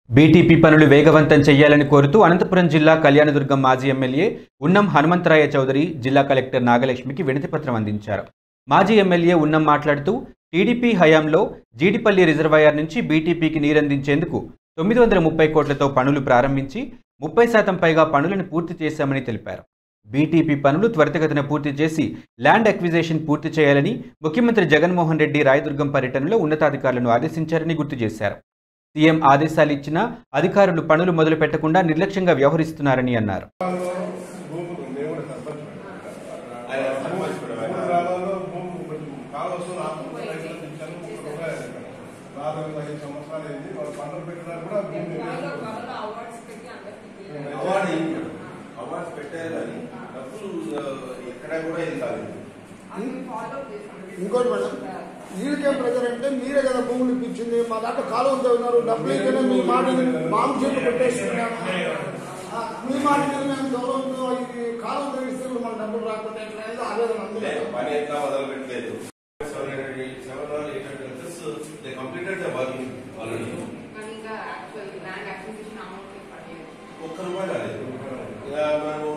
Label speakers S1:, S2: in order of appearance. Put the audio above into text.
S1: BTP పనులు వేగవంతం చేయాలని కోరుతూ అనంతపురం జిల్లా కళ్యాణదుర్గం మాజీ ఎమ్మెల్యే ఉన్నం హనుమంతరాయ చౌదరి జిల్లా కలెక్టర్ నాగలక్ష్మికి వినతిపత్రం అందించారు మాజీ ఎమ్మెల్యే ఉన్నం మాట్లాడుతూ టీడీపీ హయాంలో జీడిపల్లి రిజర్వాయర్ నుంచి బీటీపీకి నీరందించేందుకు తొమ్మిది వందల ముప్పై కోట్లతో పనులు ప్రారంభించి ముప్పై శాతం పైగా పనులను పూర్తి చేశామని తెలిపారు బీటీపీ పనులు త్వరితగతిన పూర్తి చేసి ల్యాండ్ అక్విజేషన్ పూర్తి చేయాలని ముఖ్యమంత్రి జగన్మోహన్ రెడ్డి రాయదుర్గం పర్యటనలో ఉన్నతాధికారులను ఆదేశించారని గుర్తు చేశారు సీఎం ఆదేశాలు ఇచ్చినా అధికారులు పనులు మొదలు పెట్టకుండా నిర్లక్ష్యంగా వ్యవహరిస్తున్నారని అన్నారు
S2: భూములు మేము కూడా సర్పంచ్ మూడు గ్రామాల్లో భూములు కొంచెం కాలువలు ఆత్మ రైతులు పెంచారు ముప్పై రూపాయలు ఇక్కడ. నాలుగు ఐదు సంవత్సరాలు అయింది వాళ్ళు పంటలు పెట్టినా కూడా భూమి లేదు.
S3: అవార్డు ఏం మేడం? అవార్డ్స్ పెట్టారు కానీ డబ్బులు ఆ, ఎక్కడ కూడా ఏం కాలేదు
S4: ఇంకోటి మేడం వీళ్ళకేం ప్రెజర్ అంటే మీరే కదా భూములు ఇప్పించింది మా దాంట్లో కాలువలు తవ్వినారు డబ్బులు ఇస్తేనే మీ మాట మాకు చేతులు పెట్టేస్తున్నాం ఆ, మీ మాట మీద మేము గౌరవంతో ఇది కాలువలు తవ్విస్తే కూడా మన డబ్బులు రాకుండా ఎట్లా అనేది ఆవేదన ఉంది
S3: లే, పని ఎట్లా మొదలు పెట్టలేదు seven hundred seven or eight hundred plus they completed the work already
S5: కానీ ఇంకా యాక్చువల్ ల్యాండ్ అక్విజిషన్ అమౌంట్ పడలేదు
S3: ఒక్క రూపాయి రాలేదు ఇక మనం